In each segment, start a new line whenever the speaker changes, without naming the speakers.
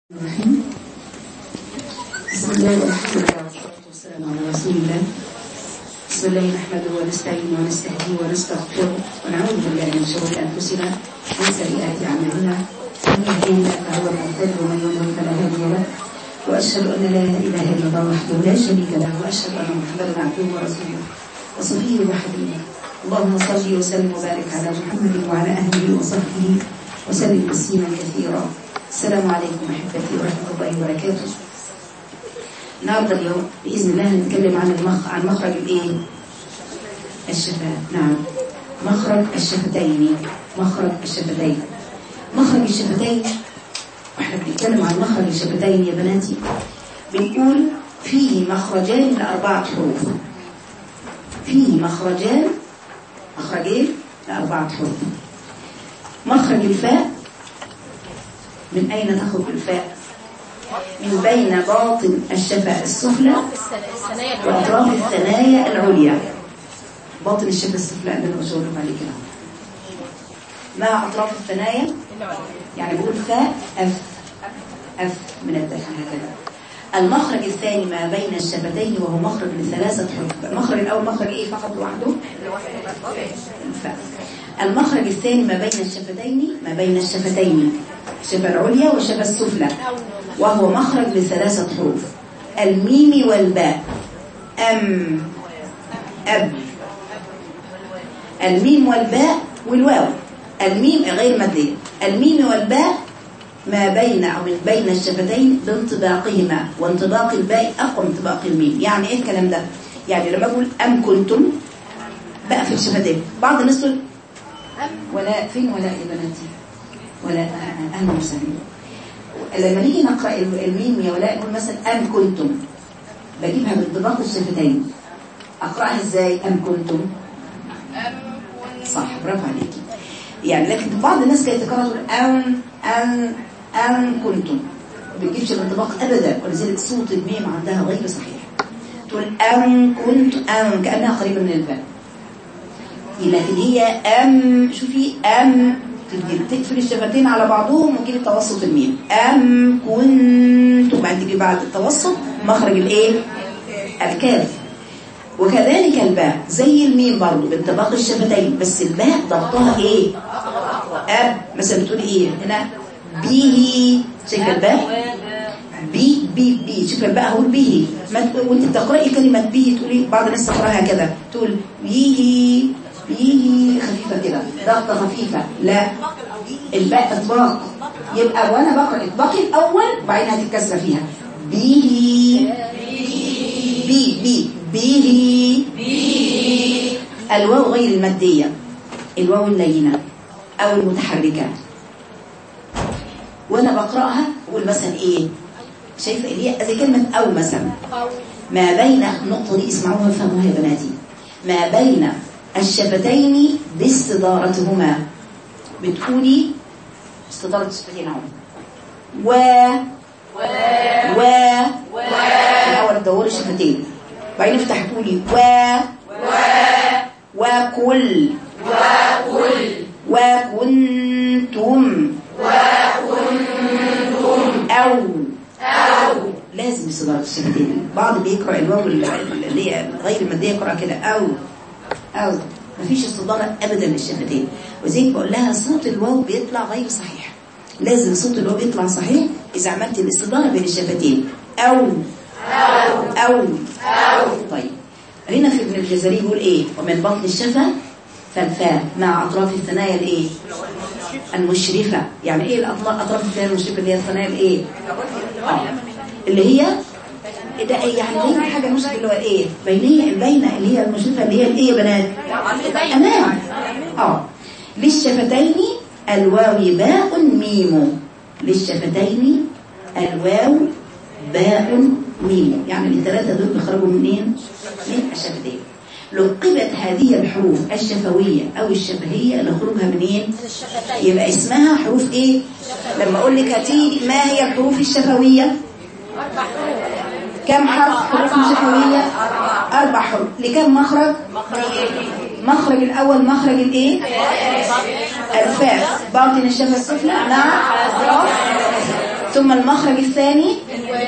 الرحيم بسم الله والحمد لله والصلاة والسلام على رسول الله بسم الله نحمده ونستعين ونستهديه ونستغفره ونعوذ بالله من شرور أنفسنا ومن سيئات أعمالنا من يهديه الله فهو المهتد ومن يضلل فلا هادي له وأشهد أن لا إله إلا الله وحده لا شريك له وأشهد أن محمدا عبده ورسوله وصفيه وحبيبه اللهم صل وسلم وبارك على محمد وعلى أهله وصحبه وسلم تسليما كثيرا السلام عليكم أحبتي ورحمة الله وبركاته النهارده اليوم بإذن الله هنتكلم عن المخ عن مخرج الإيه؟ الشفاه نعم مخرج الشفتين مخرج الشفتين مخرج الشفتين واحنا بنتكلم عن مخرج الشفتين يا بناتي بنقول فيه مخرجان لأربعة حروف فيه مخرجان مخرجين لأربعة حروف مخرج الفاء من أين تخرج الفاء من بين باطن الشفة السفلى وأطراف الثنايا العليا باطن الشفة السفلى اللي أنا بشاور عليه كده مع أطراف الثنايا يعني بقول فاء أف أف من الداخل هكذا المخرج الثاني ما بين الشفتين وهو مخرج لثلاثة حروف المخرج الأول مخرج إيه فقط لوحده الفاء المخرج الثاني ما بين الشفتين ما بين الشفتين الشفة العليا والشفة السفلى وهو مخرج لثلاثة حروف الميم والباء أم أب الميم والباء والواو الميم غير مادية الميم والباء ما بين أو من بين الشفتين بانطباقهما وانطباق الباء أقوى من انطباق الميم يعني إيه الكلام ده يعني لما أقول أم كنتم بقى في الشفتين بعض الناس تقول ولا فين ولا يا بناتي ولا أهلا وسهلا لما نيجي نقرأ الميم يا ولاء نقول مثلا أم كنتم بجيبها بانطباق الشفتين أقرأها إزاي أم كنتم صح برافو عليكي يعني لكن بعض الناس كانت تقرأ تقول أم أم أم كنتم ما بتجيبش الانطباق أبدا ولذلك صوت الميم عندها غير صحيح تقول أم كنت أم كأنها قريبة من الباء لكن هي أم شوفي أم تقفل الشفتين على بعضهم وتجيب توسط الميم أم كنت وبعد تجيب بعد التوسط مخرج الايه الكاف وكذلك الباء زي الميم برضو بانطباق الشفتين بس الباء ضغطها ايه أب مثلا بتقول ايه هنا به شايفه الباء بي بي بي شوف الباء هقول به وانت بتقراي كلمه به تقولي بعض الناس تقراها كده تقول به به خفيفة كده ضغطة خفيفة لا الباء اطباق يبقى وانا بقرا اطباقي الاول وبعدين هتتكسر فيها به بي بي به الواو غير المادية الواو اللينة او المتحركة وانا بقراها اقول مثلا ايه شايفه اللي هي زي كلمه او مثلا ما بين النقطه دي اسمعوها وفهموها يا بناتي ما بين الشفتين باستدارتهما بتقولي استدارة الشفتين اهو و و و الأول تدوري الشفتين بعدين افتح تقولي و وكل
وكل
وكنتم
وكنتم
أو
أو
لازم استدارة الشفتين بعض بيقرأ الواو اللي هي غير المادية يقرأ كده أو أو مفيش استدارة أبدا للشفتين وزي بقول لها صوت الواو بيطلع غير صحيح لازم صوت الواو يطلع صحيح إذا عملت الاستدارة بين الشفتين أو
أو
أو
أو
طيب هنا في ابن الجزري يقول إيه ومن بطن الشفة فالفاء مع أطراف الثنايا الإيه المشرفة يعني إيه الأطراف أطراف الثنايا المشرفة اللي هي الثنايا الإيه آه. اللي هي ده يعني بين حاجة مشرفة اللي هو ايه بينية البينة اللي هي المشرفة اللي هي الايه يا بنات امام اه للشفتين الواو باء ميم للشفتين الواو باء ميم يعني الثلاثة دول بيخرجوا منين من الشفتين لقبت هذه الحروف الشفوية او الشفهية لخروجها منين يبقى اسمها حروف ايه لما اقول لك هاتي ما هي الحروف الشفوية كم حرف حروف شفوية أربع حروف لكم مخرج مخرج الأول مخرج الإيه الفاء باطن الشفة السفلى مع ثم المخرج الثاني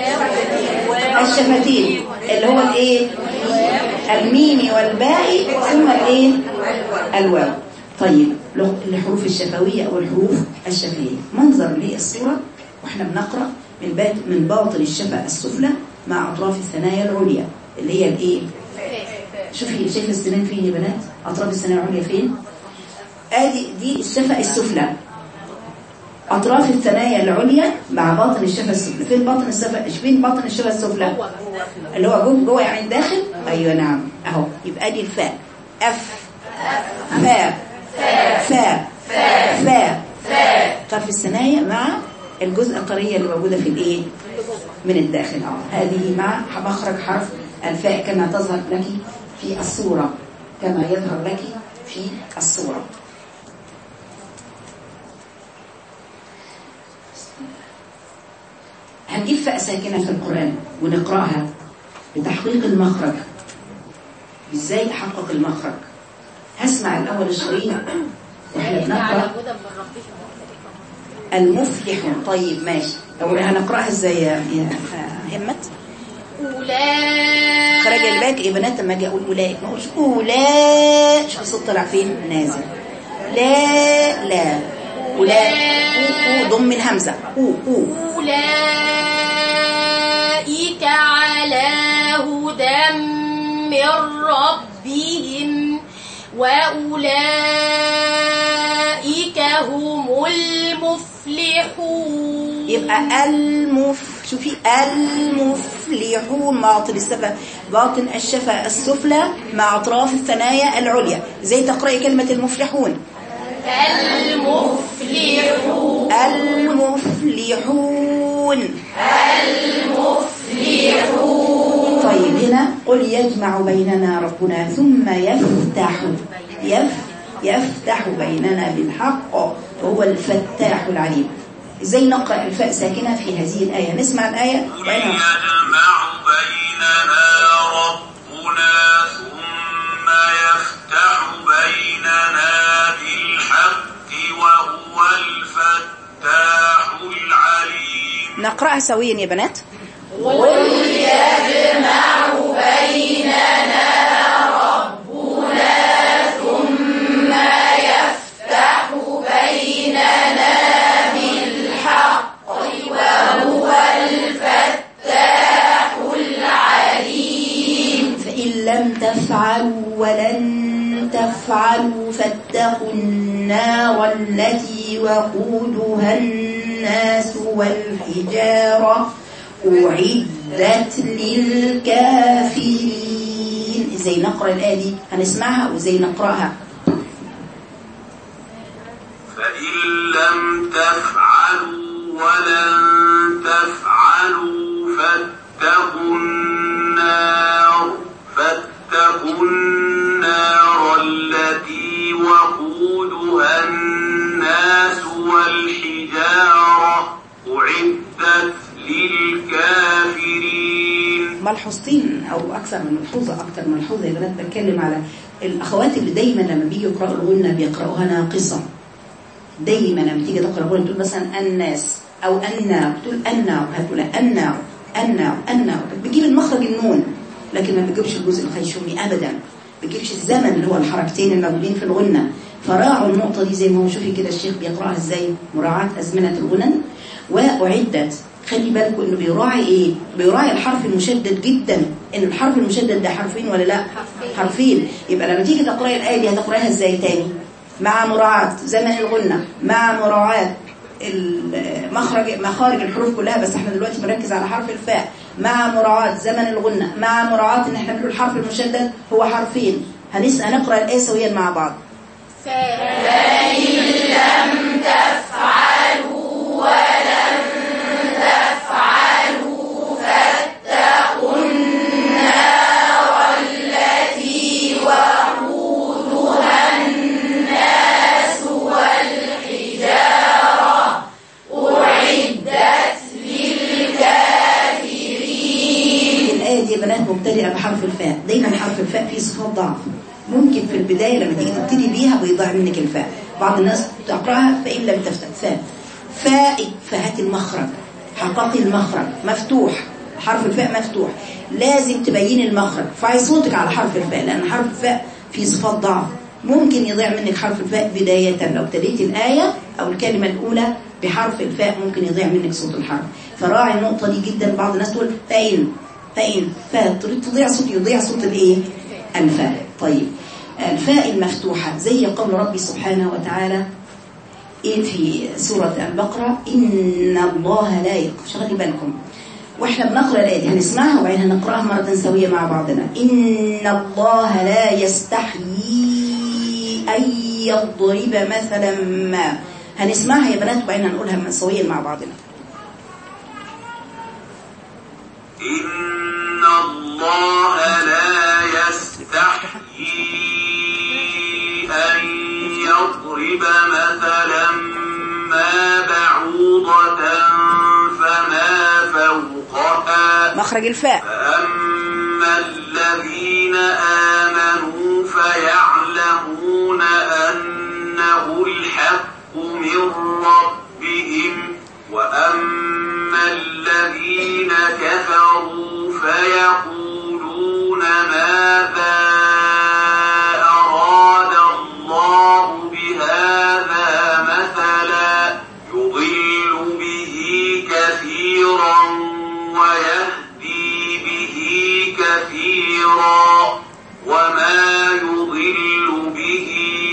الشفتين اللي هو الايه الميم والباء ثم الايه الواو طيب لغ- الحروف الشفوية او الحروف الشفهية منظر للصورة واحنا بنقرأ من بات من باطن الشفة السفلى مع اطراف الثنايا العليا اللي هي الايه شوفي شايفه السنان فين يا بنات اطراف السنان العليا فين ادي دي الشفة السفلى اطراف الثنايا العليا مع باطن الشفة السفلى فين باطن الشفة فين باطن الشفة السفلى اللي هو جوه جوه يعني الداخل ايوه نعم اهو يبقى دي الفاء اف فاء فاء فاء طرف الثنايا مع الجزء الطريه اللي موجوده في الايه من الداخل اه هذه مع مخرج حرف الفاء كما تظهر لك في الصوره كما يظهر لك في الصوره هنجيب فاء ساكنه في القران ونقراها بتحقيق المخرج ازاي احقق المخرج هسمع الاول الشريط واحنا بنقرا المفلح طيب ماشي طب هنقراها ازاي يا يا همت
أولئك
خرج الباك يا بنات لما اجي اقول اولئك ما اقولش اولئك شوف الصوت طلع فين نازل لا لا اولئك أو أو ضم الهمزه او او
أولئك على هدى من ربهم وأولئك هم المفلحون
يبقى المف شوفي المفلحون باطن السفة باطن الشفة السفلى مع أطراف الثنايا العليا زي تقرأي كلمة المفلحون
المفلحون
المفلحون المفلحون طيب هنا قل يجمع بيننا ربنا ثم يفتح يف يفتح بيننا بالحق وهو الفتاح العليم ازاي نقرأ الفاء ساكنة في هذه الآية نسمع الآية
قل
وأنا
يجمع بيننا ربنا ثم يفتح بيننا بالحق وهو الفتاح العليم
نقرأها سويا يا بنات فإن لم تفعلوا ولن تفعلوا فاتقوا النار التي وقودها الناس والحجارة أعدت للكافرين ازاي نقرأ الآية دي هنسمعها وازاي نقرأها
فإن لم تفعلوا ولن تفعلوا فاتقوا النار فاتقوا النار التي وقودها الناس والحجارة أعدت للكافرين
ملحوظتين او اكثر من ملحوظه اكثر من ملحوظه يا بنات بتكلم على الاخوات اللي دايما لما بيجي يقراوا الغنه بيقراوها ناقصه دايما لما تيجي تقرا الغنه تقول مثلا الناس او النار تقول النار هتقول النار النار النار بتجيب المخرج النون لكن ما بتجيبش الجزء الخيشومي ابدا ما بتجيبش الزمن اللي هو الحركتين الموجودين في الغنه فراعوا النقطه دي زي ما هو شوفي كده الشيخ بيقراها ازاي مراعاه ازمنه الغنن واعدت خلي بالكم انه بيراعي ايه بيراعي الحرف المشدد جدا ان الحرف المشدد ده حرفين ولا لا حرفين يبقى لما تيجي تقراي الايه دي هتقرايها ازاي تاني مع مراعاه زمن الغنه مع مراعاه المخرج مخارج الحروف كلها بس احنا دلوقتي بنركز على حرف الفاء مع مراعاه زمن الغنه مع مراعاه ان احنا بنقول الحرف المشدد هو حرفين هنس هنقرا الايه سويا مع بعض الآية دي يا بنات مبتدئة بحرف الفاء دايما حرف الفاء فيه صفات ضعف ممكن في البداية لما تيجي تبتدي بيها بيضيع منك الفاء بعض الناس تقرأها فإن لم تفتح فاء فاء فهات المخرج حققي المخرج مفتوح حرف الفاء مفتوح لازم تبين المخرج فعي صوتك على حرف الفاء لأن حرف الفاء فيه صفات ضعف ممكن يضيع منك حرف الفاء بداية لو ابتديت الآية أو الكلمة الأولى بحرف الفاء ممكن يضيع منك صوت الحرف فراعي النقطة دي جدا بعض الناس تقول فاين فاين فاء تضيع صوت يضيع صوت الايه الفاء طيب الفاء المفتوحة زي قول ربي سبحانه وتعالى إيه في سورة البقرة إن الله لا يقف شغلي بالكم واحنا بنقرأ الآية دي هنسمعها وبعدين هنقرأها مرة سوية مع بعضنا إن الله لا يستحيي أن يضرب مثلا ما هنسمعها يا بنات وبعدين هنقولها سويا مع بعضنا
إن الله لا يستحيي أن يضرب مثلا ما بعوضة فما فوقها
مخرج الفاء
فأما الذين آمنوا فيعلمون أنه الحق من ربهم وأما الذين كفروا فيقولون ماذا أراد الله بهذا مثلا يضل به كثيرا ويهدي به كثيرا وما يضل به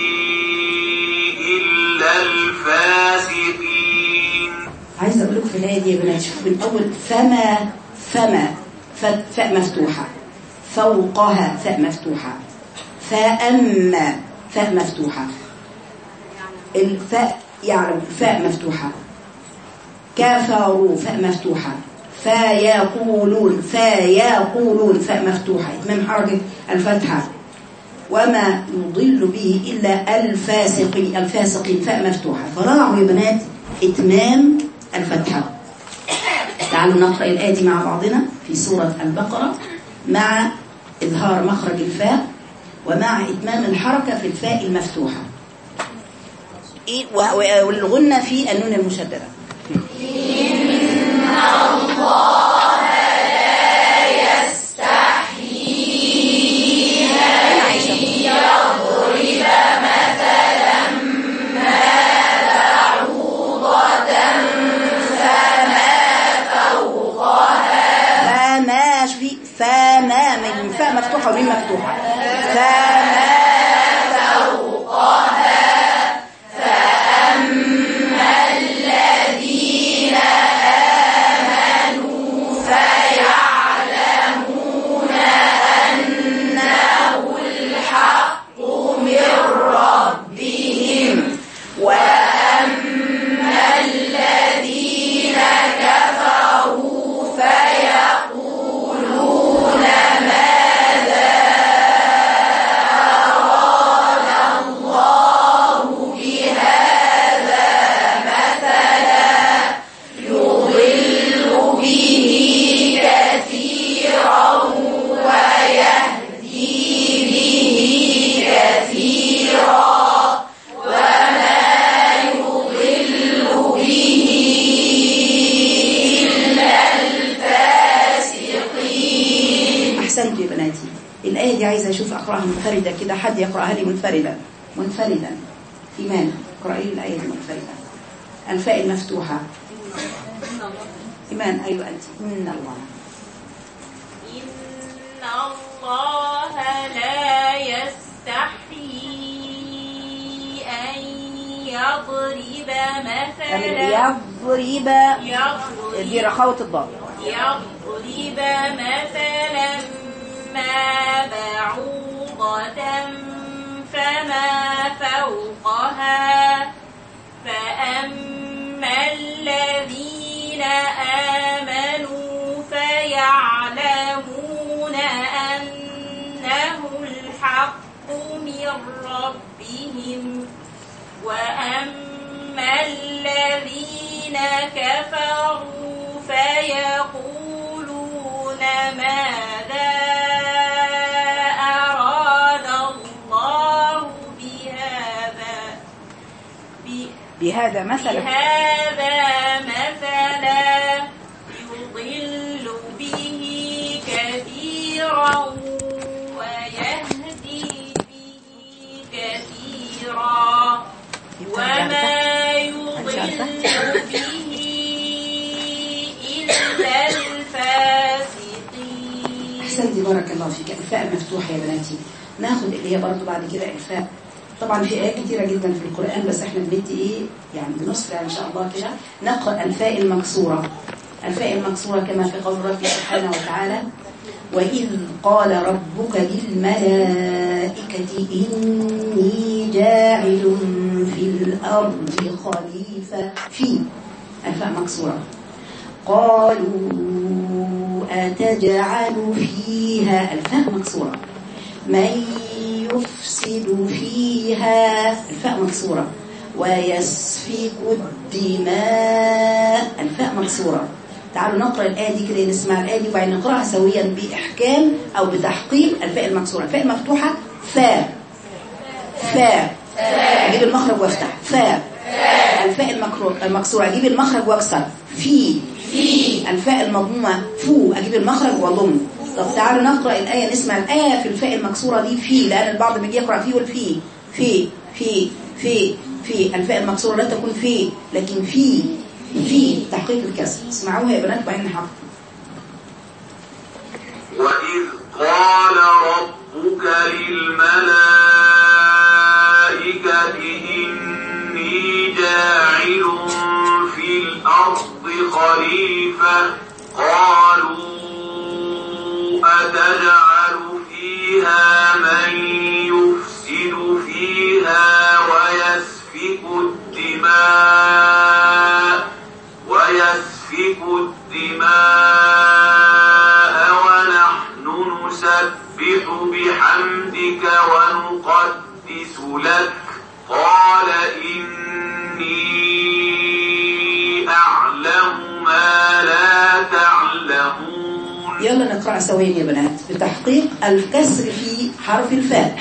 إلا الفاسقين
عايزه اقول لكم في الايه دي يا بنات شوفوا من اول فما فما ف- فاء مفتوحه فوقها فاء مفتوحه فاما فاء مفتوحه الفاء يعلم فاء مفتوحه كفروا فاء مفتوحه فيقولون فيقولون فاء مفتوحه اتمام حركه الفتحه وما يضل به إلا الفاسقين الفاسقين فاء مفتوحة فراعوا يا بنات إتمام الفتحة تعالوا نقرأ الآية دي مع بعضنا في سورة البقرة مع إظهار مخرج الفاء ومع إتمام الحركة في الفاء المفتوحة إيه و- و- والغنة في النون المشددة أين عائشة؟ فما شوفي فما من فاء مفتوحة ومين مفتوحة فما أحسنت يا بناتي الآية دي عايزة أشوف أقرأها منفردة كده حد يقرأها لي منفردا منفردا إيمان اقرأي لي الآية دي منفردة الفاء المفتوحة إيمان أيوة أنت إن الله
إن الله لا يستحيي أن يضرب مثلا
يضرب دي
يضرب
رخاوة الضاد
يضرب مثلا ما بعوضة فما فوقها فأما الذين آمنوا فيعلمون أنه الحق من ربهم وأما الذين كفروا فيقولون ماذا أراد الله بهذا ب-
بهذا مثلا
بهذا مثلا إلا الفاسقين
احسنتي بارك الله فيك الفاء مفتوحه يا بناتي ناخد اللي هي برضه بعد كده الفاء طبعا في ايات كتيره جدا في القران بس احنا بندي ايه يعني بنسرع ان شاء الله كده نقرا الفاء المكسوره الفاء المكسوره كما في قول ربي سبحانه وتعالى وإذ قال ربك للملائكة إني جاعل في الأرض خليفة في الفاء مكسورة قالوا أتجعل فيها الفاء مكسورة من يفسد فيها الفاء مكسورة ويسفك الدماء الفاء مكسورة تعالوا نقرأ الآية دي كده نسمع الآية دي وبعدين نقرأها سويا بإحكام أو بتحقيق الفاء المكسورة الفاء المفتوحة فاء فاء أجيب المخرج وافتح فاء الفاء المكرو- المكسورة أجيب المخرج واكسر في في الفاء المضمومة فو أجيب المخرج وضم طب تعالوا نقرأ الآية نسمع الآية في الفاء المكسورة دي في لأن البعض بيجي يقرأ فيه يقول في في في في في الفاء المكسورة لا تكون في لكن في في تحقيق الكسر اسمعوها يا بنات وبعدين نحقق
وإذ قال ربك للملائكة إني جاعل في الأرض خليفة قالوا أتجعل فيها من يفسد فيها ويسفك الدماء ويسفك الدماء ونحن نسبح بحمدك ونقدس لك قال إني أعلم ما لا تعلمون
يلا نقرأ سويا يا بنات بتحقيق الكسر في حرف الفاء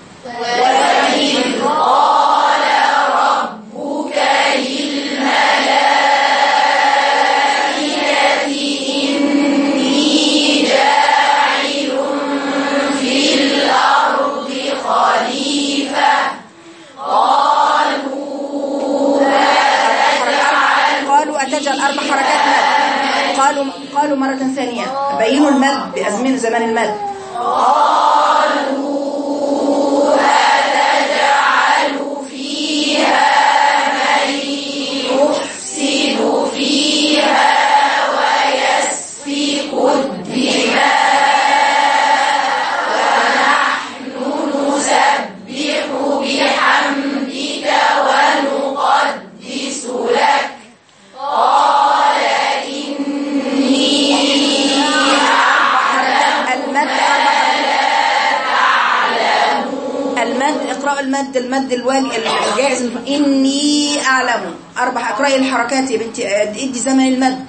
قالوا أتجعل أربع حركات مد قالوا قالوا مرة ثانية بينوا المد بأزمنة زمان المد المد أربع المد اقرأوا المد المد الواجب الجائز إني أعلم أربع اقرأي الحركات يا بنتي آه، ادي زمن المد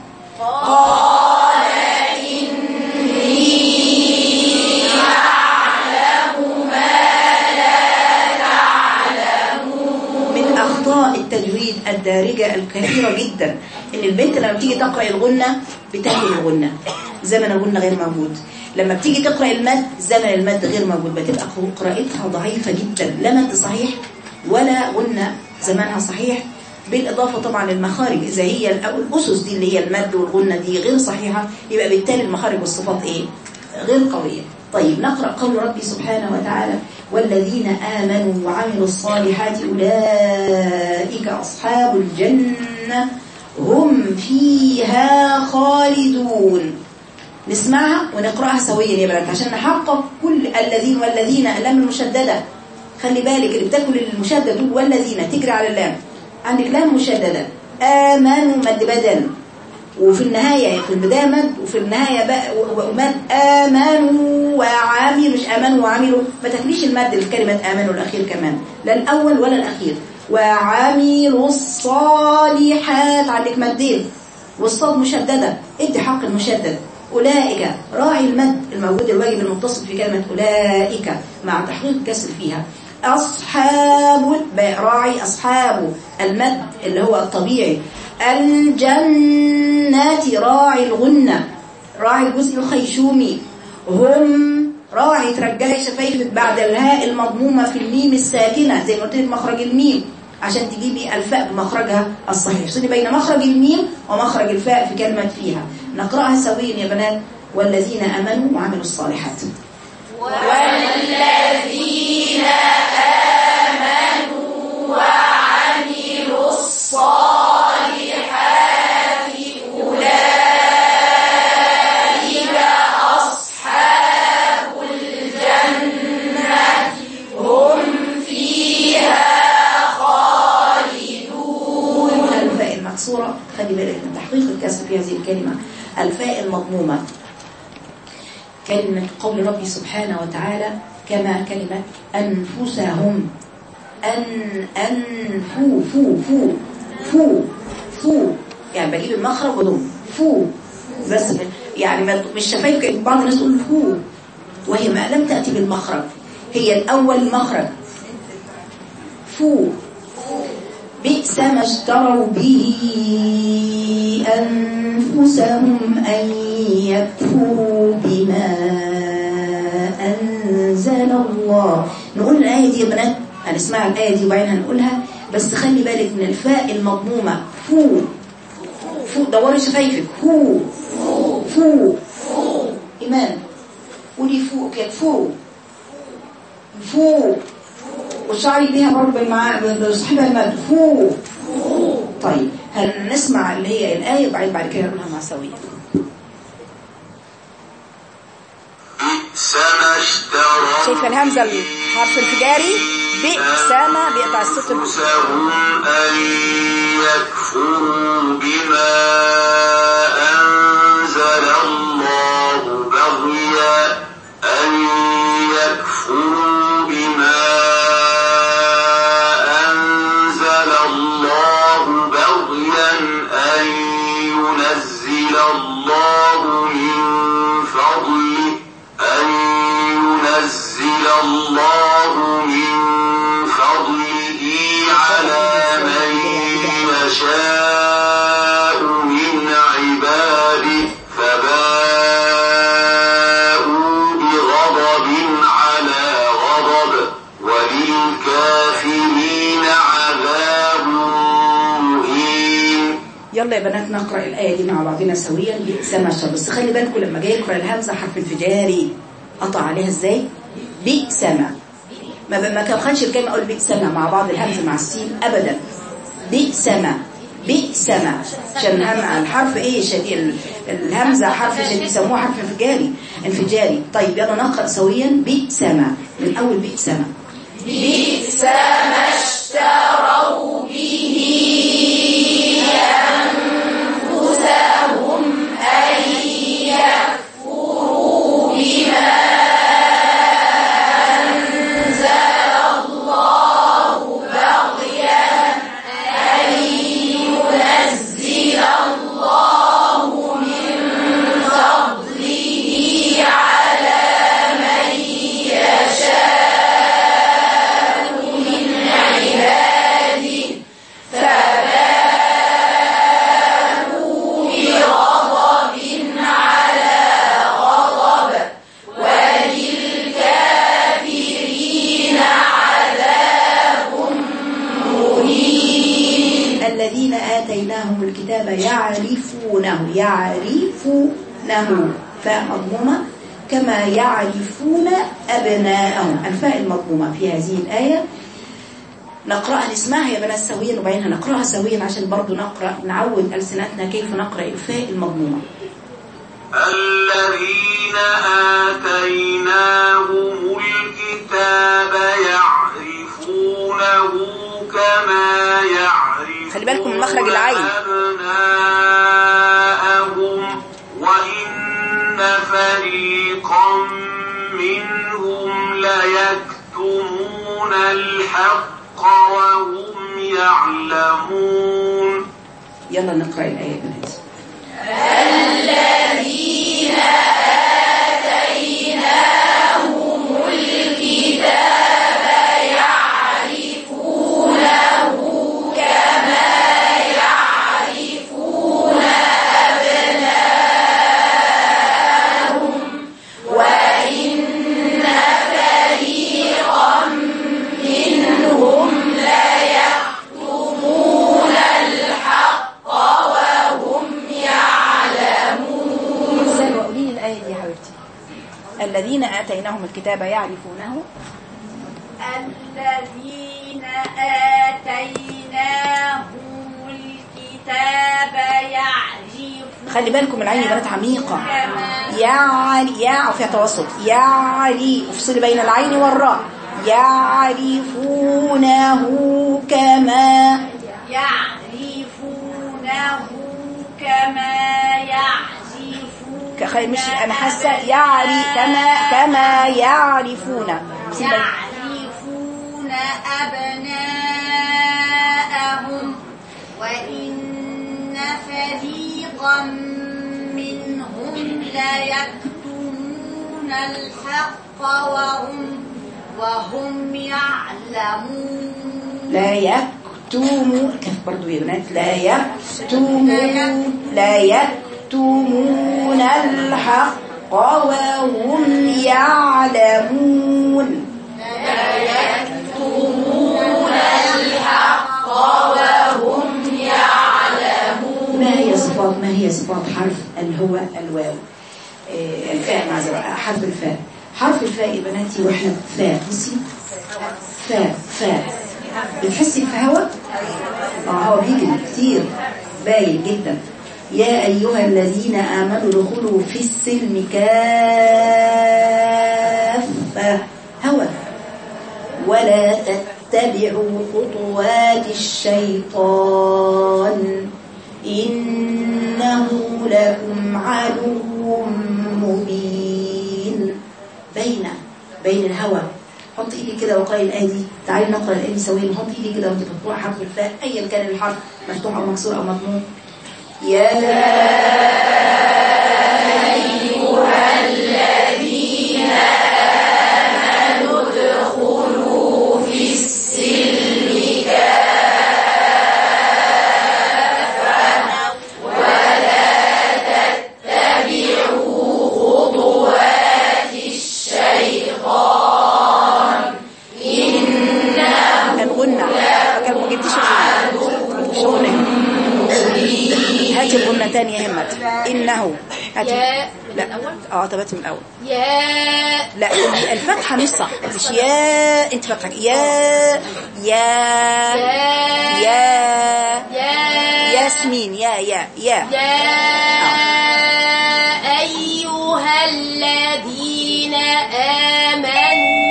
من أخطاء التجويد الدارجة الكثيرة جدا إن البنت لما بتيجي تقرأ الغنة بتهمل الغنة زمن الغنة غير موجود لما بتيجي تقرأ المد زمن المد غير موجود بتبقى قراءتها ضعيفة جدا لا مد صحيح ولا غنة زمانها صحيح بالإضافة طبعا للمخارج إذا هي ال- أو الأسس دي اللي هي المد والغنة دي غير صحيحة يبقى بالتالي المخارج والصفات إيه غير قوية طيب نقرأ قول ربي سبحانه وتعالى والذين آمنوا وعملوا الصالحات أولئك أصحاب الجنة هم فيها خالدون نسمعها ونقرأها سويا يا بنات عشان نحقق كل الذين والذين اللام المشددة خلي بالك اللي بتاكل المشدد تقول والذين تجري على اللام عندك لام مشددة آمنوا مد بدل وفي النهاية في البداية مد وفي النهاية بقى و- و- مد آمنوا وعاملوا مش آمنوا وعملوا ما تاكليش المد الكلمة آمنوا الأخير كمان لا الأول ولا الأخير وعملوا الصالحات عندك مدين والصاد مشددة ادي حق المشدد أولئك راعي المد الموجود الواجب المتصل في كلمة أولئك مع تحقيق الكسر فيها أصحاب ب- راعي أصحاب المد اللي هو الطبيعي الجنات راعي الغنة راعي الجزء الخيشومي هم راعي ترجعي شفايفك بعد الهاء المضمومة في الميم الساكنة زي ما قلت لك مخرج الميم عشان تجيبي الفاء بمخرجها الصحيح افصلي بين مخرج الميم ومخرج الفاء في كلمة فيها نقرأها سويا يا بنات والذين آمنوا وعملوا الصالحات
والذين آمنوا وعملوا الصالحات أولئك أصحاب الجنة هم فيها خالدون
الفاء المكسورة خلي بالك من تحقيق الكسر في هذه الكلمة الفاء المضمومة كلمة قول ربي سبحانه وتعالى كما كلمة أنفسهم أن أنفو فو فو فو فو يعني بجيب المخرج وضم فو بس يعني ما- مش شفايف كده. بعض الناس تقول فو وهي ما لم تأتي بالمخرج هي الأول المخرج فو بئس ما اشتروا به أنفسهم أن يكفروا بما أنزل الله نقول الآية دي يا بنات هنسمع الآية دي وبعدين هنقولها بس خلي بالك من الفاء المضمومة فو فو دوري شفايفك فو فو إيمان قولي فو كده فو فو وشعري بيها برضه مع بصاحبها المد فو طيب هنسمع اللي هي الآية وبعدين بعد كده نقولها مع سوية
بئس ما اشتروا
شايفة الهمزة الحرف الفجاري بئس ما بيقطع الصوت ال-
أنفسهم أن يكفروا بما أنزل الله بغيا أن يكفروا بما أنزل الله بغيا أن ينزل الله من فضله أن ينزل الله من فضله على من يشاء من عباده فباءوا بغضب على غضب وللكافرين عذاب مهين
يلا يا بنات نقرأ الآية دي مع بعضنا سويا بئس ما شاء بس خلي بالكم لما جاي يقرأ الهمزة حرف انفجاري قطع عليها ازاي بئس ما ما ب- ما كان خدش الكلمة اقول بئس ما مع بعض الهمزة مع السين ابدا بئس ما بئس ما عشان هم الحرف ايه شديد ال- الهمزة حرف شديد يسموه حرف انفجاري انفجاري طيب يلا نقرأ سويا بئس ما من اول بئس ما
بئس ما اشتروا به أنفسهم أن يكفروا بما أنزل الله بغيا أن ينزل الله من فضله على من يشاء من عباده فباءوا بغضب على غضب وللكافرين عذاب مهين
الذين آتيناهم الكتاب يعرفونه يعرفونه فاء مضمومة كما يعرفون أبناءهم الفاء المضمومة في هذه الآية نقرأها نسمعها يا بنات سويا وبعدين هنقرأها سويا عشان برضو نقرأ نعود ألسنتنا كيف نقرأ الفاء المضمومة
الذين آتيناهم الكتاب يعرفونه كما يعرفون
خلي بالكم من مخرج العين.
أبناءهم وإن فريقا منهم ليكتمون الحق وهم يعلمون
يلا نقرأ الآية يا بنات
الذين آتيناهم الكتاب يعرفونه كما يعرفون أبناءهم وإن فريقا منهم ليكتمون
الذين آتيناهم الكتاب يعرفونه
الذين آتيناهم الكتاب يعرفون
خلي بالكم العين يا بنات عميقة يعري يا فيها توسط يعري افصلي بين العين والراء يعرفونه كما
يعرفونه كما يعرفون
كخير مش انا حاسه يعري كما كما يعرفون افصلي بين-
يعرفون أبناءهم وإن فريقا منهم ليكتمون الحق وهم وهم يعلمون
لا يكتمون كيف برضو يا بنات لا يكتمون لا يكتمون الحق وهم يعلمون ما هي صفات ما هي صفات حرف اللي هو الواو آه، الفاء معذرة حرف الفاء حرف الفاء يا بناتي واحنا فاء بصي فاء فاء بتحسي في هوا اه هو بيجري كتير باين جدا يا ايها الذين امنوا ادخلوا في السلم كافه هوا ولا تتبعوا خطوات الشيطان إنه لكم عدو مبين بين بين الهوى حط ايدي كده وقرأي الآية دي تعالي نقرأ الآية دي سويا حط ايدي كده وانت بتقرأ حرف الفاء أيا كان الحرف مفتوح أو مكسور أو مضموم يا الغنة كان ما جبتيش الغنة مش الغنة هاتي الغنة تاني يا همت إنه هاتي
يا
لا اه طب هاتي من الأول
يا
لا الفتحة مش صح مش يا انت فتحك يا يا يا
يا
ياسمين يا يا يا
يا أيها الذين آمنوا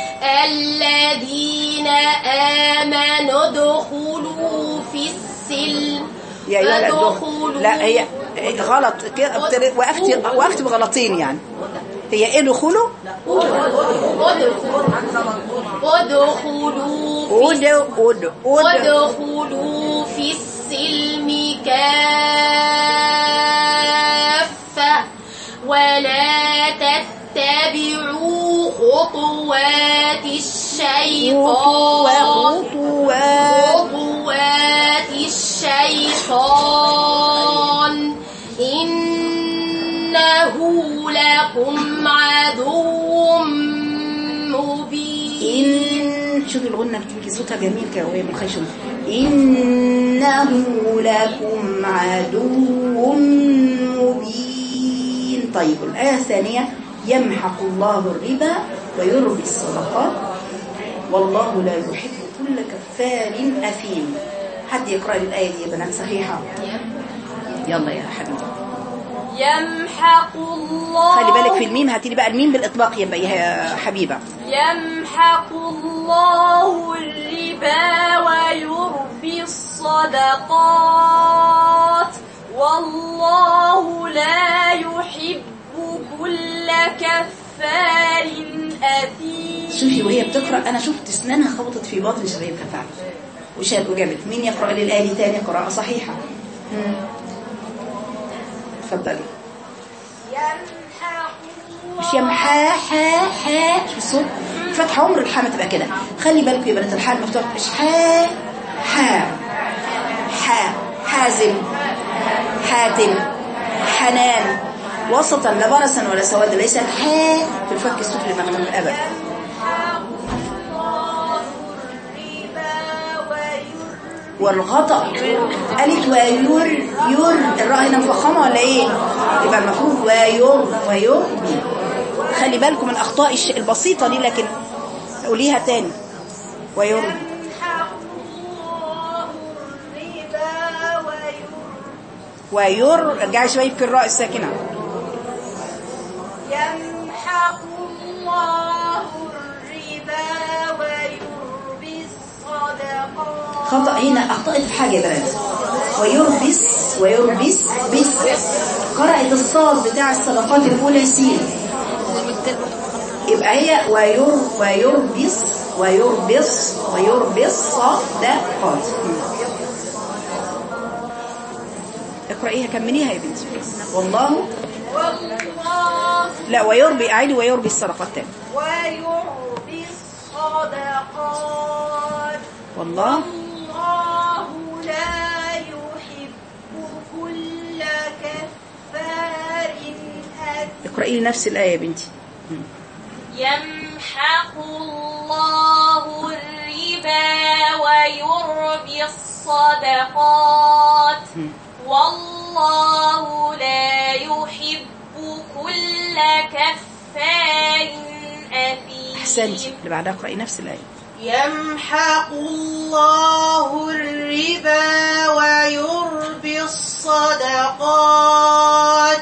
الذين آمنوا ادخلوا في السلم
يا ايها الأدخل
فادخلوا
لا هي هي غلط كده بت- وقفتي وقفتي بغلطين يعني هي ايه دخوله
ادخلوا ادخلوا في
ود ود ود
وادخلوا في السلم كافة ولا تتبعوا خطوات الشيطان
خطوات
خطوات الشيطان إنه لكم عدو مبين
إن شوفي الغنة بتبقي صوتها جميل كده وهي من الخيشوم إنه لكم عدو مبين طيب الآية الثانية يمحق الله الربا ويربي الصدقات والله لا يحب كل كفار أثيم حد يقرأ لي الآية دي يا بنات صحيحة يلا يا حبيبي
يمحق الله
خلي بالك في الميم هاتي لي بقى الميم بالإطلاق يا بقى يا حبيبة
يمحق الله الربا ويربي الصدقات والله لا يحب كل كفار أثيم
شوفي وهي بتقرأ أنا شفت أسنانها خبطت في باطن شفايفها فعلا وشاد وجابت مين يقرأ لي الآية دي تاني قراءة صحيحة مم. اتفضلي
يمحق
مش يمحا حا حا شوف الصوت فتحة عمر الحا ما تبقى كده خلي بالكم يا بنات الحا المفتوح مش حا حا حا حازم حاتم حنان وسطا لا برسا ولا سوادا ليس الحا في الفك السفلي مغنم الأبد والغطا قالت وير ير الراء هنا مفخمه ولا ايه يبقى المفروض وير ويربي خلي بالكم من الأخطاء الش- البسيطة دي لكن قوليها تاني ويربي
يمحق الله الربا ويربي
وير رجعي شوية في الراء الساكنة
يمحق الله الربا ويربي الصدقات
خطأ هنا أخطأت في حاجة يا بنات ويربس ويربس بس قرأت الصاد بتاع الصدقات الأولى سين يبقى هي وير ويربص ويربص ويربص صدقات اقرأيها كمليها يا بنتي والله
والله
لا ويربي أعيدي ويربي الصدقات تاني
ويربي الصدقات
والله
الله لا يحب كل كفار أثيم
اقرأي لي نفس الآية يا بنتي
يمحق الله الربا ويربي الصدقات والله لا يحب كل كفار أثيم
أحسنتي اللي بعدها اقرأي نفس الآية
يمحق الله الربا ويربي الصدقات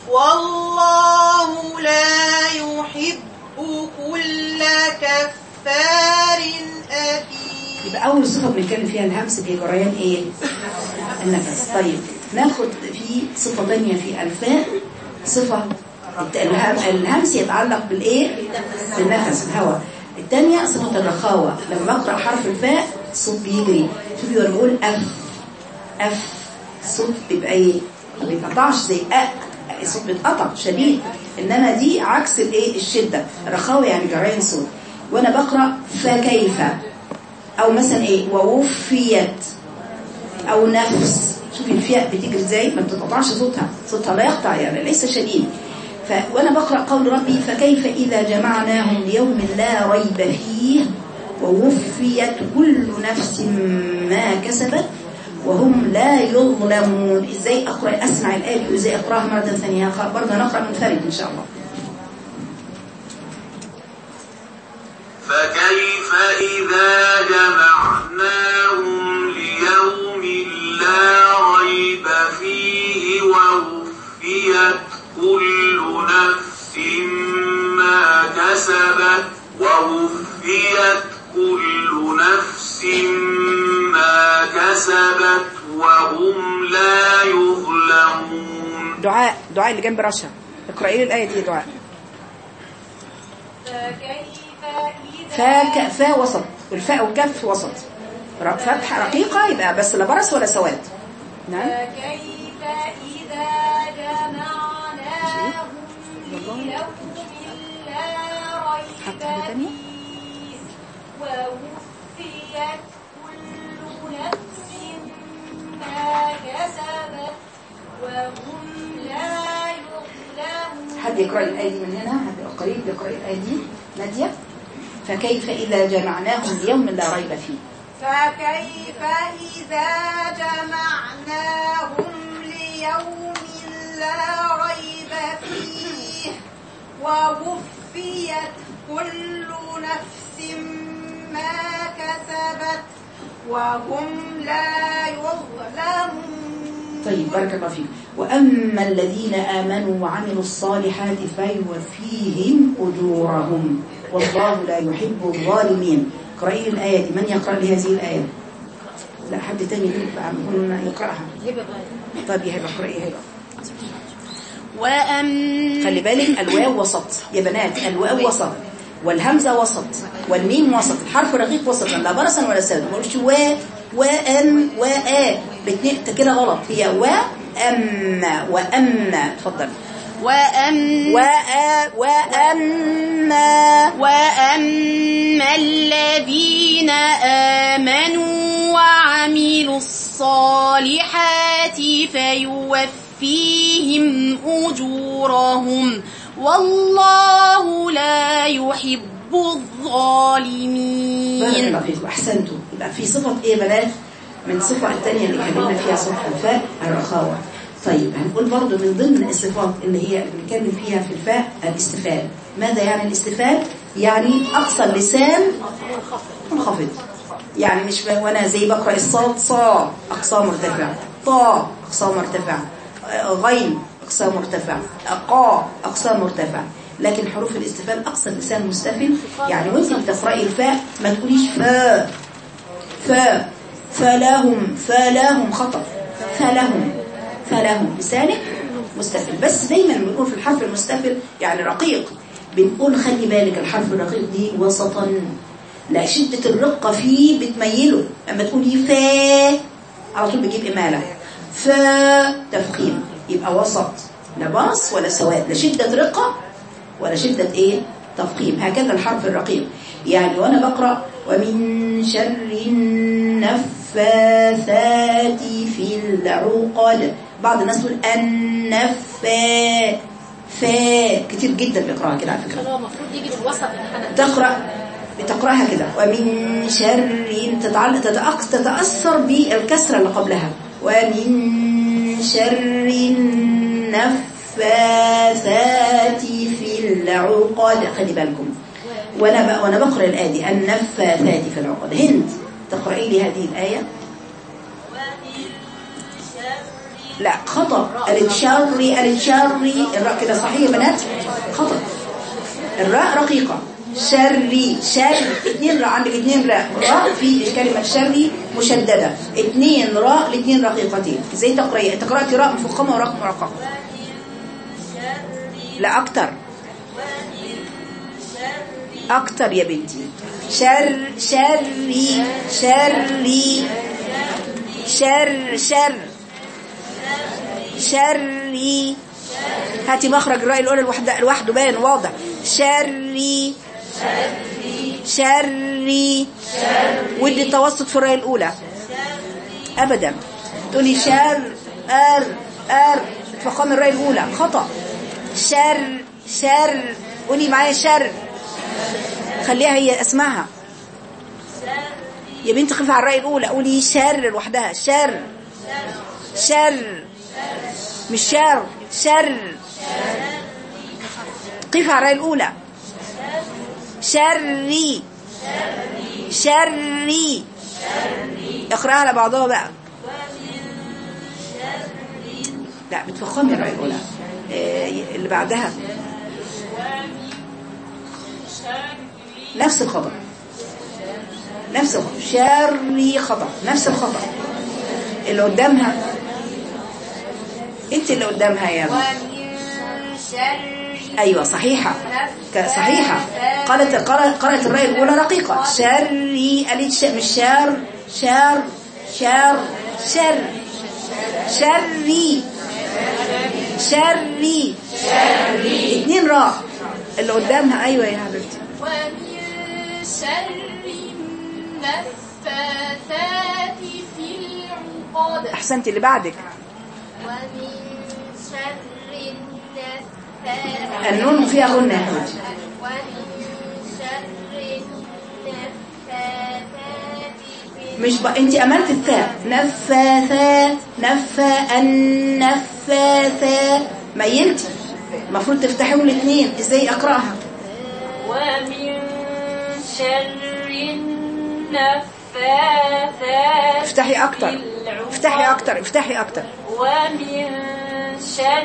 والله لا يحب كل كفار أثيم
يبقى أول صفة بنتكلم فيها الهمس في جريان إيه؟ النفس طيب ناخد في صفة تانية في الفاء صفة الت- الهم- الهمس يتعلق بالإيه؟ بالنفس الهواء الثانية صفة الرخاوة لما بقرأ حرف الفاء الصوت بيجري شوفي وانا بقول أف أف الصوت بيبقى إيه؟ ما بيتقطعش زي أ الصوت بيتقطع شديد إنما دي عكس الإيه؟ الشدة الرخاوة يعني جريان صوت وأنا بقرأ فكيف او مثلا ايه ووفيت او نفس شوفي الفياء بتجري ازاي ما بتتقطعش صوتها صوتها لا يقطع يعني ليس شديد ف... وانا بقرا قول ربي فكيف اذا جمعناهم ليوم لا ريب فيه ووفيت كل نفس ما كسبت وهم لا يظلمون ازاي اقرا اسمع الايه دي وازاي اقراها مره ثانيه برضه نقرا منفرد ان شاء الله
فكيف إذا جمعناهم ليوم لا ريب فيه ووفيت كل نفس ما كسبت ووفيت كل نفس ما كسبت وهم لا يظلمون
دعاء دعاء اللي جنب رشا اقراي لي الايه دي يا دعاء
فكيف
فاء
إذا
ك- فاء وسط والفاء والكاف وسط ر- فتحة رقيقة يبقى بس لا برص ولا سواد نعم
فكيف إذا جمعناهم ليوم لا ريب
حط حاجة تانية؟
فيه ووفيت كل نفس ما كسبت وهم لا يظلمون
حد يقرأ الآية دي من هنا حد قريب يقرأ الآية دي نادية فكيف إذا جمعناهم ليوم لا ريب فيه
فكيف إذا جمعناهم ليوم لا ريب فيه ووفيت كل نفس ما كسبت وهم لا يظلمون
طيب بارك الله فيك وأما الذين آمنوا وعملوا الصالحات فيوفيهم أجورهم والله لا يحب الظالمين اقرأي لي الآية دي من يقرأ لي هذه الآية لا حد تاني يقول يقرأها طيب يا هبة اقرأي يا هبة
وأما
خلي بالك الواو وسط يا بنات الواو وسط والهمزة وسط والميم وسط الحرف رقيق وسط لا برصا ولا ساد ما قولش و وان وآ الاثنين كده غلط هي وأما وأما اتفضل
وأما
وآ وأما
وأما الذين آمنوا وعملوا الصالحات فيوفيهم أجورهم والله لا يحب
بارك
الظالمين
الله فيكم احسنتوا يبقى في صفه ايه يا بنات من الصفه الثانيه اللي كلمنا فيها صفه الفاء الرخاوه طيب هنقول برضو من ضمن الصفات اللي هي بنتكلم فيها في الفاء الاستفال ماذا يعني الاستفال يعني أقصى اللسان منخفض يعني مش ب- وانا زي بقرا الصاد صا اقصى مرتفع طا اقصى مرتفع آه، غين اقصى مرتفع قا اقصى مرتفع لكن حروف الاستفال اقصى اللسان مستفل يعني وانت بتقراي الفاء ما تقوليش فاء فاء فلهم فلهم خطأ فلهم فلهم لسانك مستفل بس دايما بنقول في الحرف المستفل يعني رقيق بنقول خلي بالك الحرف الرقيق دي وسطا لا شدة الرقة فيه بتميله اما تقولي فا على طول بيجيب إمالة فا تفخيم يبقى وسط لا باص ولا سواد لا شدة رقة ولا شدة ايه تفخيم هكذا الحرف الرقيق يعني وانا بقرأ ومن شر النفاثات في العقد بعض الناس تقول النفا فا كتير جدا بيقراها كده على فكرة
هو المفروض يجي في الوسط الحنك
تقرأ بتقرأها كده ومن شر تتعلق تتأق- تتأثر بالكسرة اللي قبلها ومن شر النفاثات في العقد خلي بالكم وانا ب... وانا بقرا الايه دي النفاثات في العقد هند تقراي لي هذه الايه لا خطأ الشر الشر الراء كده صحيح يا بنات خطأ الراء رقيقة شري شر اتنين راء عندك اتنين راء راء في كلمة شري مشددة اتنين راء الاتنين رقيقتين ازاي تقرأي انت قرأتي راء مفخمة وراء مرققة لا اكتر اكتر يا بنتي شر شري شري شر شر شري هاتي مخرج الراء الاولى لوحده لوحده باين واضح شري شري ودي التوسط في الراء الاولى ابدا تقولي شر ار ار تفخمي الراء الاولى خطا شر شر قولي معايا شر خليها هي اسمعها يا بنتي خفي على الراء الاولى قولي شر لوحدها شر شر مش شر شر قف على الراء الأولى شري شري اقرأها على بعضها بقى لا بتفخمي الراء الأولى آه، اللي بعدها نفس الخطأ نفس الخطأ شري خطأ نفس الخطأ اللي قدامها انت اللي قدامها يا
ومن شر
ايوه صحيحه ك- صحيحه قالت قرأت قرأت الراء الاولى رقيقه شري قالت ش... مش شر شر شر شر شري شري اتنين راء اللي قدامها ايوه يا حبيبتي
ومن شر النفاثات في العقد
احسنتي اللي بعدك
ومن شر النفاثات
النون فيها غنه يا حبيبتي
ومن شر النفاثات في
مش بقى انت املت الثاء نفاثات نفا النفاثات ميلتي المفروض تفتحيهم الاثنين ازاي اقراها
ومن شر النفاثات
افتحي اكتر
في العقد.
افتحي اكتر افتحي اكتر
ومن شر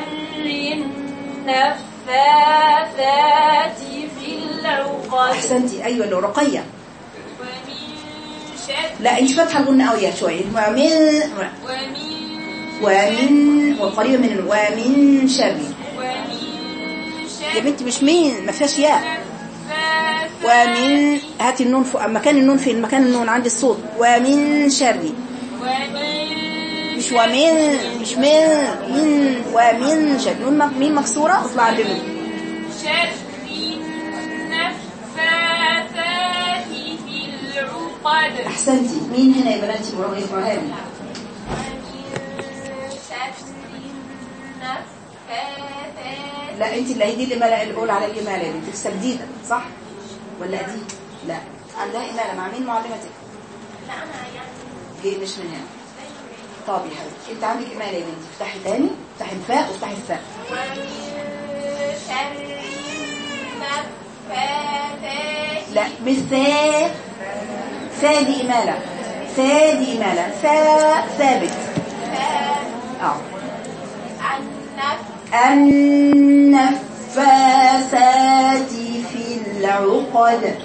النفاثات في العقد
احسنتي ايوه اللي رقيه
ومن شر
لا انت فاتحه الغنه قوي شويه ومن
ومن
ومن وقريبه من ومن شر
ومن
يا
شر
بنتي مش مين ما فيهاش ياء
النفاثات
ومن هاتي النون فوق مكان النون فين مكان النون عند الصوت ومن شر
ومن
مش ومن مش من من ومن شر نون مك- مين مكسوره اطلع عند النون
شر النفاثات في العقد
احسنتي مين هنا يا بناتي ورا ابراهيم
ومن شر النفاثات
لا انت اللي هي دي اللي ملا الاولى على الاماله يا بنتي لسه جديده صح ولا دي لا عندها اماله مع مين معلمتك
لا انا يعني
جاي مش من هنا طب يا حبيبتي انت عندك اماله يا بنتي افتحي تاني افتحي الفاء وافتحي الفاء
ومن شر النفاثات
لا مش ثا ثا دي إمالة ثا دي إمالة ثا ثابت اه
النفس
النفاثات في العقد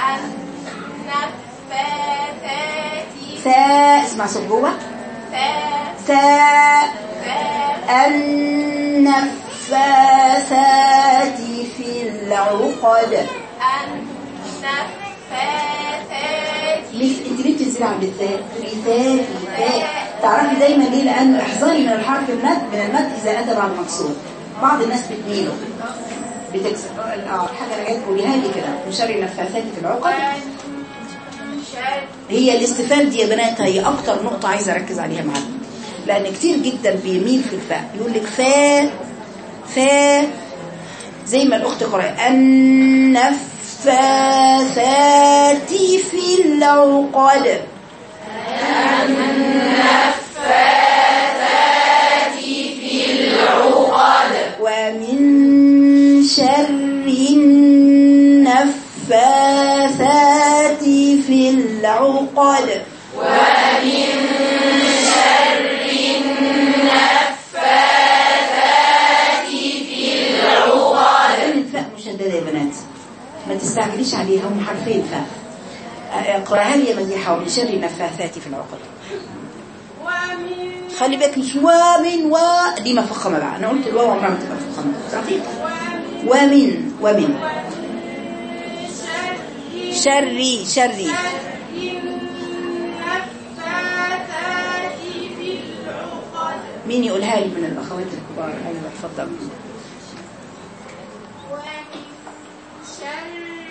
النفاثات
ثا اسمع صوت جوه ثا النفاثات في العقد
النفاثات
ليه انت ليه بتنزلي على البتاء تقولي ثاء ثاء تعرفي دايما ليه لان احذري من الحرف المد من المد اذا اتى بعد مكسور بعض الناس بتميله بتكسر اه حاجه انا جايه تقوليها لي كده من شر النفاثات في العقد هي الاستفال دي يا بنات هي اكتر نقطه عايزه اركز عليها معاكم لان كتير جدا بيميل في الفاء يقول لك فا فا زي ما الاخت قرأت النفاثات في العقد ومن شر النفاثات في العقد ومن الفاء مشددة يا بنات ما تستعجليش عليها هم حرفين فاء اقراها لي يا مديحة ومن شر النفاثات في العقد خلي بالك مش ومن و دي مفخمة بقى انا قلت الواو عمرها ما تبقى مفخمة تعرفي ومن ومن شري شري
النفاثات في العقد
مين يقولها لي من الاخوات الكبار ايوه اتفضل
ومن شر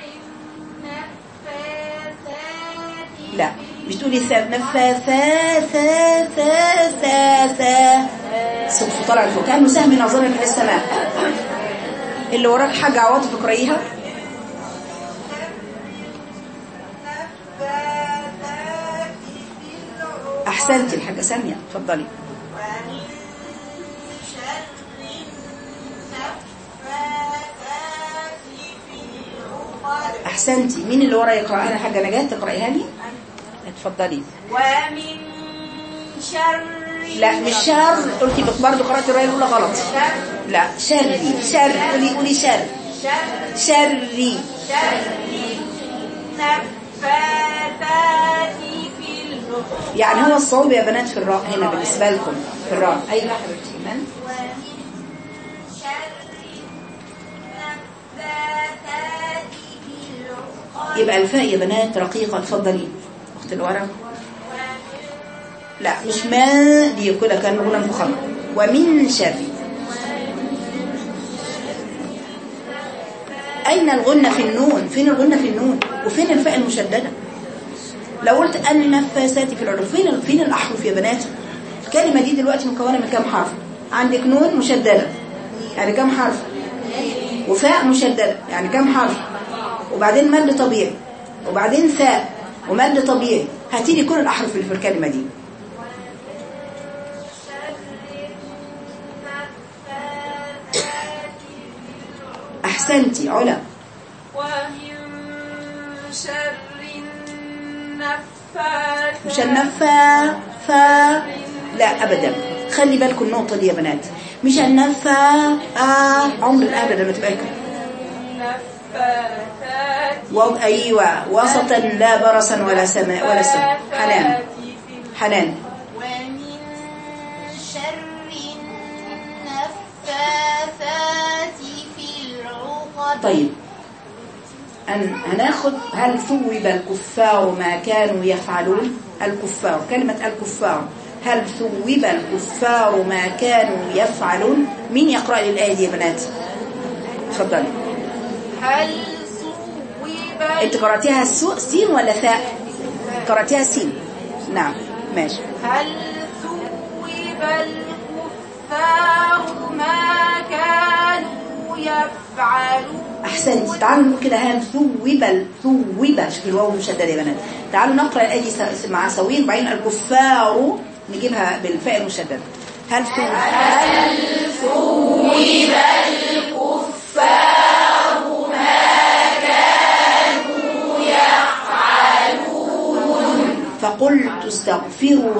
النفاثات
لا مش تقولي ثا نفاثا ثا ثا ثا ثا الصوت طالع لفوق كانه سهم ناظرا الى السماء اللي وراك حاجه عواطف اقرايها
النفاثات في العقد
احسنتي الحاجه ساميه اتفضلي
ومن شر النفاثات في العقد
احسنتي مين اللي ورا يقراها لي حاجه نجاة تقرايها لي اتفضلي
ومن شر
لا مش شر قلتي برضه قرات الروايه الاولى غلط
شر
لا شري شر قولي قولي شر
شر
شري
شر النفاثات في العقد
يعني هو الصواب يا بنات في الراء هنا بالنسبه لكم في الراء ايوه يا حبيبتي ايمان
ومن شر النفاثات في العقد
يبقى الفاء يا بنات رقيقه اتفضلي اخت الورق لا مش ما دي كده كان غنى مفخمه ومن شر اين الغنة في النون فين الغنة في النون وفين الفاء المشدده لو قلت النفاسات في العروف فين فين الاحرف يا بنات الكلمه دي دلوقتي مكونه من كام حرف عندك نون مشدده يعني كام حرف وفاء مشدده يعني كام حرف وبعدين مد طبيعي وبعدين ثاء ومد طبيعي هاتي لي كل الاحرف اللي في الكلمه دي احسنتي علا
ومن شر النفاثات
مش النفا فا لا ابدا خلي بالكم النقطه دي يا بنات مش النفا آه عمر ابدا ما تبقى كده
النفاثات
و... ايوه وسطا لا برصا ولا سماء ولا سماء حنان حنان
ومن شر النفاثات في العقد
طيب أن هناخد هل ثوب الكفار ما كانوا يفعلون الكفار كلمة الكفار هل ثوب الكفار ما كانوا يفعلون مين يقرأ لي الآية دي يا بنات اتفضلي
هل صوب
انت قرأتيها السو- سين ولا ثاء قرأتيها سين نعم ماشي
هل ثوب الكفار ما كانوا يفعلون
احسنتي تعالوا نقول كده هل ثوب ال- ثوب شوفي الواو مشدده يا بنات تعالوا نقرا الايه دي س- مع سوين وبعدين الكفار نجيبها بالفاء المشدده هل ثوب هل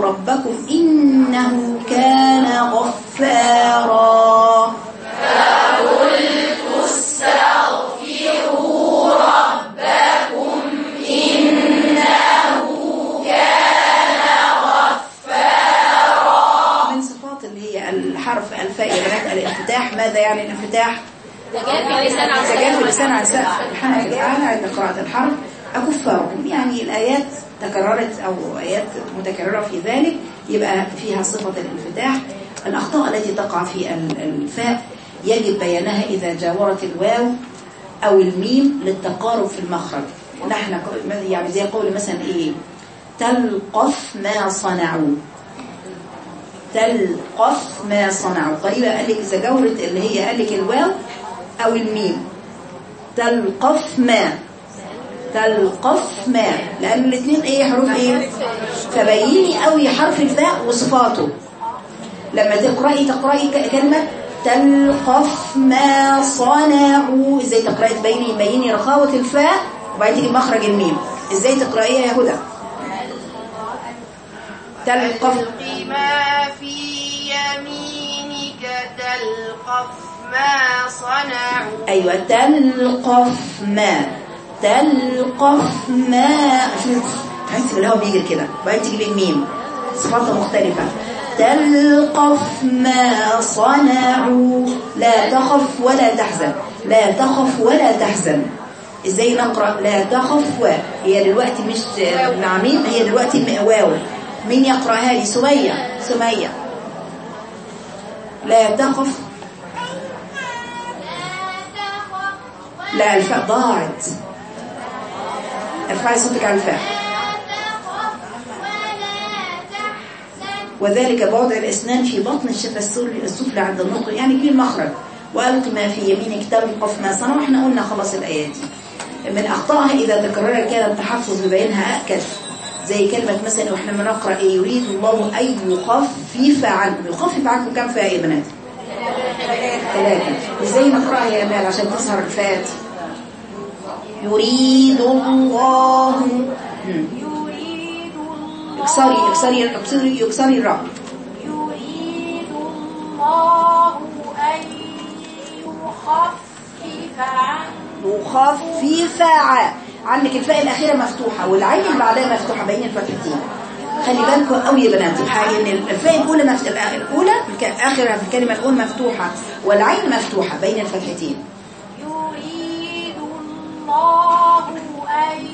ربكم إنه كان غفارا من صفات اللي هي الحرف الفاء يا بنات الانفتاح ماذا يعني الانفتاح؟ تجاهل اللسان عن سقف سبحانه وتعالى عند قراءة الحرف أكفاركم يعني الآيات تكررت أو آيات متكررة في ذلك يبقى فيها صفة الانفتاح الأخطاء التي تقع في ال- الفاء يجب بيانها إذا جاورت الواو أو الميم للتقارب في المخرج نحن ق- يعني زي قول مثلا إيه تلقف ما صنعوا تلقف ما صنعوا قريبة قال لك إذا جورت اللي هي قال لك الواو أو الميم تلقف ما تلقف ما لأن الاثنين إيه حروف إيه فبيني قوي حرف الفاء وصفاته لما تقرأي تقرأي ك- كلمة تلقف ما صنعوا ازاي تقرأي تبيني بيني رخاوة الفاء وبعدين تيجي مخرج الميم ازاي تقرأيها يا هدى تلقف
تلق ما في يمينك تلقف ما صنعوا
ايوه تلقف ما تلقف ما شوف تحس ان الهواء بيجري كده وبعدين تجيبي الميم صفاتها مختلفة تلقف ما صنعوا لا تخف ولا تحزن لا تخف ولا تحزن ازاي نقرأ لا تخف و هي دلوقتي مش مع مين هي دلوقتي م- واو مين يقرأها لي سمية سمية لا تخف لا الفاء ضاعت ارفعي صوتك على الفاء وذلك بوضع الاسنان في بطن الشفة السفلى السفلى عند النطق يعني في المخرج والق ما في يمينك تلقف ما صنعوا احنا قلنا خلاص الايات دي من اخطائها اذا تكررت كان التحفظ ببينها اكد زي كلمة مثلا واحنا بنقرا ايه يريد الله ان يخفف عنكم يخفف عنكم كم فيها يا بنات ثلاثة ازاي نقراها يا بنات عشان تظهر الفات يريد الله مم.
يريد الله
اكسري اكسري اكسري اكسري الراء
يريد الله أن يخفف عنكم
مخففة ع- عندك الفاء الأخيرة مفتوحة والعين اللي بعدها مفتوحة بين الفتحتين خلي بالكم قوي يا بنات الحقيقة ان الفاء الأولى مفت... الأولى الك- آخرها في الكلمة الأولى مفتوحة والعين مفتوحة بين الفتحتين
يريد الله أن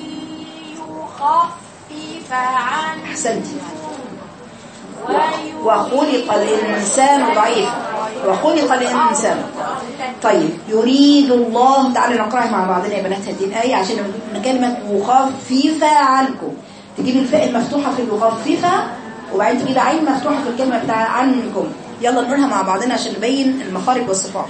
يخفف عنكم
أحسنتي
ويريد
وخلق الإنسان ضعيفا وخلق الإنسان طيب يريد الله تعالى نقرأها مع بعضنا يا بنات هذه الآية عشان كلمة مخففة عنكم تجيب الفاء المفتوحة في المخففة وبعدين تجيب عين مفتوحة في الكلمة بتاع عنكم يلا نقولها مع بعضنا عشان نبين المخارج والصفات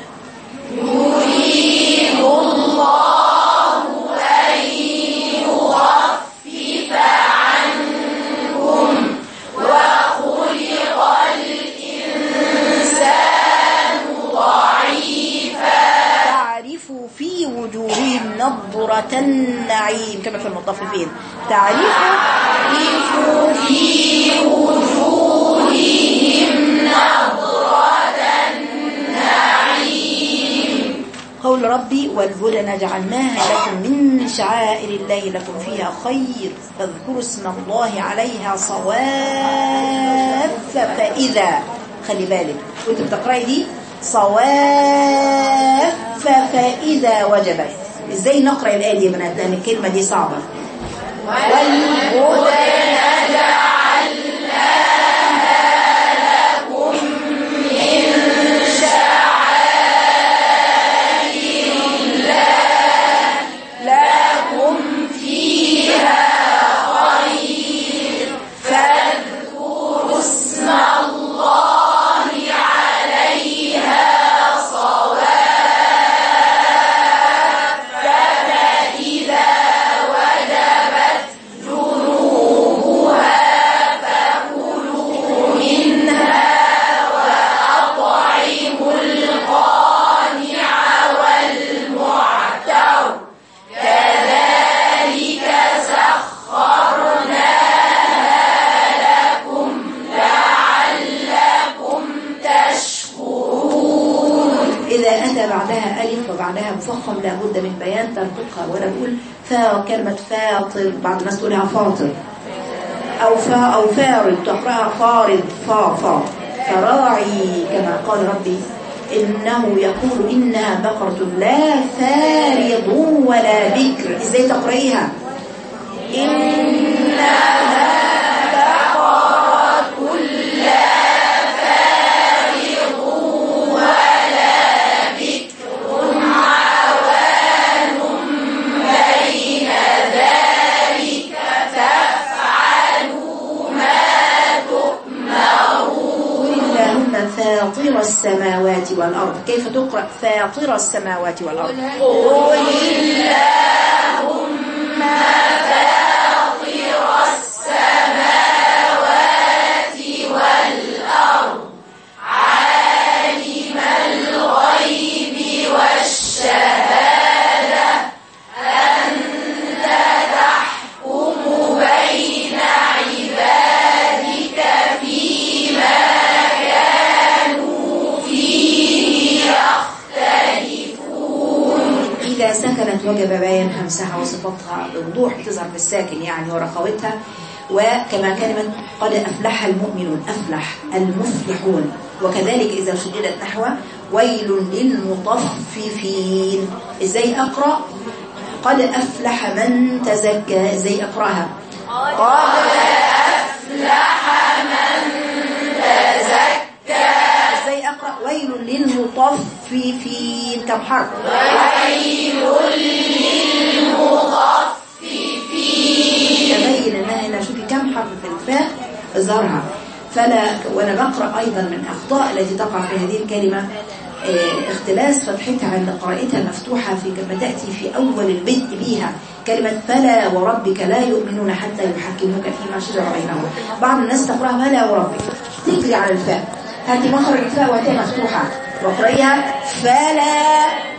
تعرف في وجوههم نضرة النعيم كما في المطففين تعرف في قول ربي والبدن جعلناها لكم من شعائر الله لكم فيها خير فاذكروا اسم الله عليها صواف فإذا خلي بالك وانت بتقرأي دي صواف فإذا وجبت ازاي نقرأ الآية دي يا بنات لأن الكلمة دي صعبة والبدن لكم فيها خير فاذكروا اسم الله عليها صواف فإذا وجبت جنوبها ألف وبعدها مفخم لابد من بيان ترقيقها وأنا بقول فا كلمة فاطر بعض الناس تقولها فاطر أو فا أو فارض تقرأها فارض فا فا فراعي كما قال ربي إنه يقول إنها بقرة لا فارض ولا بكر إزاي تقرأيها إنها بقرة لا فارض ولا بكر عوان بين ذلك فافعلوا ما تؤمرون اللهم فاطر السماوات والأرض كيف تقرأ فاطر السماوات والأرض قل اللهم فاطر السماوات والأرض عالم الغيب والشهادة أنت تحكم بين عبادك فيما كانوا فيه يختلفون إذا سكنت وجب بيان همسها وصفتها بوضوح تظهر في الساكن يعني ورخاوتها وكما كلمة قد أفلح المؤمنون أفلح المفلحون وكذلك إذا شددت نحو ويل للمطففين إزاي أقرأ قد أفلح من تزكى إزاي أقرأها قد أفلح من تزكى إزاي أقرأ ويل للمطففين كم حرف تبين انها هنا شوفي كم حرف في الفاء اظهرها فلا وانا بقرا ايضا من اخطاء التي تقع في هذه الكلمه آه، اختلاس فتحتها عند قراءتها مفتوحه في كما تاتي في اول البدء بها كلمه فلا وربك لا يؤمنون حتى يحكموك فيما شجر بينهم بعض الناس تقراها فلا وربك تجري على الفاء هاتي مخرج الفاء وهاتي مفتوحه واقرأيها فلا